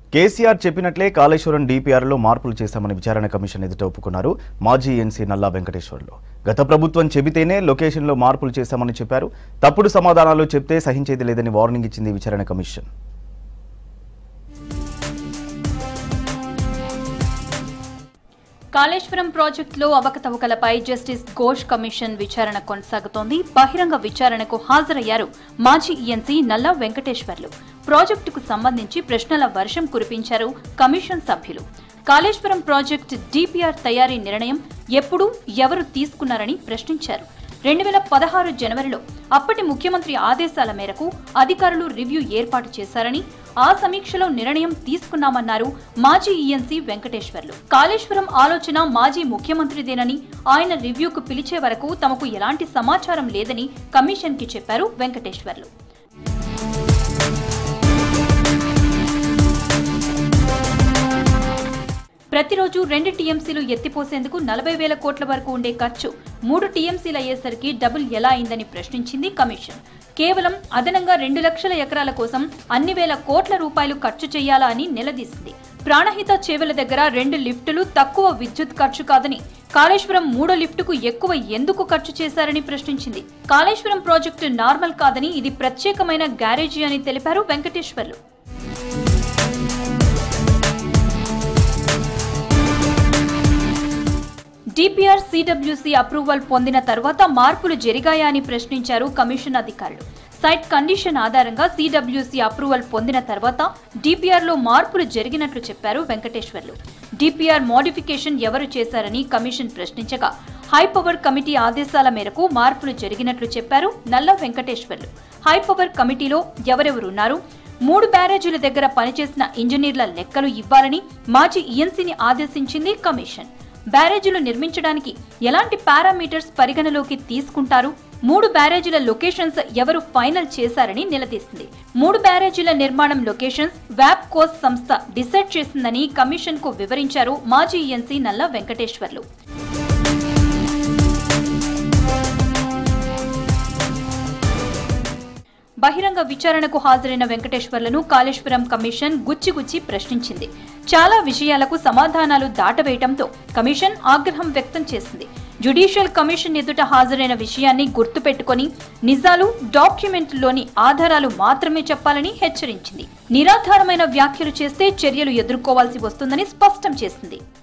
కేసీఆర్ చెప్పినట్లే కాళేశ్వరం డీపీఆర్లో మార్పులు చేశామని విచారణ కమిషన్ ఎదుట ఒప్పుకున్నారు మాజీ ఎన్సీ నల్లా వెంకటేశ్వర్లు గత ప్రభుత్వం చెబితేనే లొకేషన్లో మార్పులు చేశామని చెప్పారు తప్పుడు సమాధానాలు చెప్తే సహించేది లేదని వార్నింగ్ ఇచ్చింది విచారణ కమిషన్ కాళేశ్వరం ప్రాజెక్టులో అవకతవకలపై జస్టిస్ ఘోష్ కమిషన్ విచారణ కొనసాగుతోంది బహిరంగ విచారణకు హాజరయ్యారు మాజీ ఈఎన్సీ నల్లా వెంకటేశ్వర్లు ప్రాజెక్టుకు సంబంధించి ప్రశ్నల వర్షం కురిపించారు కమిషన్ సభ్యులు కాళేశ్వరం ప్రాజెక్టు డిపిఆర్ తయారీ నిర్ణయం ఎప్పుడు ఎవరు తీసుకున్నారని ప్రశ్నించారు రెండు వేల పదహారు జనవరిలో అప్పటి ముఖ్యమంత్రి ఆదేశాల మేరకు అధికారులు రివ్యూ ఏర్పాటు చేశారని ఆ సమీక్షలో నిర్ణయం తీసుకున్నామన్నారు మాజీ ఈఎన్సీ వెంకటేశ్వర్లు కాళేశ్వరం ఆలోచన మాజీ ముఖ్యమంత్రిదేనని ఆయన రివ్యూకు పిలిచే వరకు తమకు ఎలాంటి సమాచారం లేదని కమిషన్కి చెప్పారు వెంకటేశ్వర్లు ప్రతిరోజు రెండు టీఎంసీలు ఎత్తిపోసేందుకు నలభై వేల కోట్ల వరకు ఉండే ఖర్చు మూడు టీఎంసీలు అయ్యేసరికి డబుల్ ఎలా అయిందని ప్రశ్నించింది కమిషన్ కేవలం అదనంగా రెండు లక్షల ఎకరాల కోసం అన్ని వేల కోట్ల రూపాయలు ఖర్చు చేయాలా అని నిలదీసింది ప్రాణహిత చేవెల దగ్గర రెండు లిఫ్టులు తక్కువ విద్యుత్ ఖర్చు కాదని కాళేశ్వరం మూడో లిఫ్టుకు ఎక్కువ ఎందుకు ఖర్చు చేశారని ప్రశ్నించింది కాళేశ్వరం ప్రాజెక్టు నార్మల్ కాదని ఇది ప్రత్యేకమైన గ్యారేజీ అని తెలిపారు వెంకటేశ్వర్లు డిపిఆర్ సిడబ్ల్యూసీ అప్రూవల్ పొందిన తర్వాత మార్పులు జరిగాయా అని ప్రశ్నించారు కమిషన్ అధికారులు సైట్ కండిషన్ ఆధారంగా సిడబ్ల్యూసీ అప్రూవల్ పొందిన తర్వాత డిపిఆర్ లో మార్పులు జరిగినట్లు చెప్పారు వెంకటేశ్వర్లు డిపిఆర్ మోడిఫికేషన్ ఎవరు చేశారని కమిషన్ ప్రశ్నించగా హై పవర్ కమిటీ ఆదేశాల మేరకు మార్పులు జరిగినట్లు చెప్పారు నల్ల వెంకటేశ్వర్లు హై పవర్ కమిటీలో ఎవరెవరున్నారు మూడు బ్యారేజీల దగ్గర పనిచేసిన ఇంజనీర్ల లెక్కలు ఇవ్వాలని మాజీ ఈఎన్సీని ఆదేశించింది కమిషన్ బ్యారేజీలు నిర్మించడానికి ఎలాంటి పారామీటర్స్ పరిగణలోకి తీసుకుంటారు మూడు బ్యారేజీల లొకేషన్స్ ఎవరు ఫైనల్ చేశారని నిలదీసింది మూడు బ్యారేజీల నిర్మాణం లొకేషన్స్ వ్యాప్ కోస్ సంస్థ డిసైడ్ చేసిందని కమిషన్ కు వివరించారు మాజీ ఈఎన్సీ నల్ల వెంకటేశ్వర్లు బహిరంగ విచారణకు హాజరైన వెంకటేశ్వర్లను కాళేశ్వరం కమిషన్ గుచ్చిగుచ్చి ప్రశ్నించింది చాలా విషయాలకు సమాధానాలు దాటవేయటంతో కమిషన్ ఆగ్రహం వ్యక్తం చేసింది జ్యుడిషియల్ కమిషన్ ఎదుట హాజరైన విషయాన్ని గుర్తుపెట్టుకొని నిజాలు డాక్యుమెంట్లోని ఆధారాలు మాత్రమే చెప్పాలని హెచ్చరించింది నిరాధారమైన వ్యాఖ్యలు చేస్తే చర్యలు ఎదుర్కోవాల్సి వస్తుందని స్పష్టం చేసింది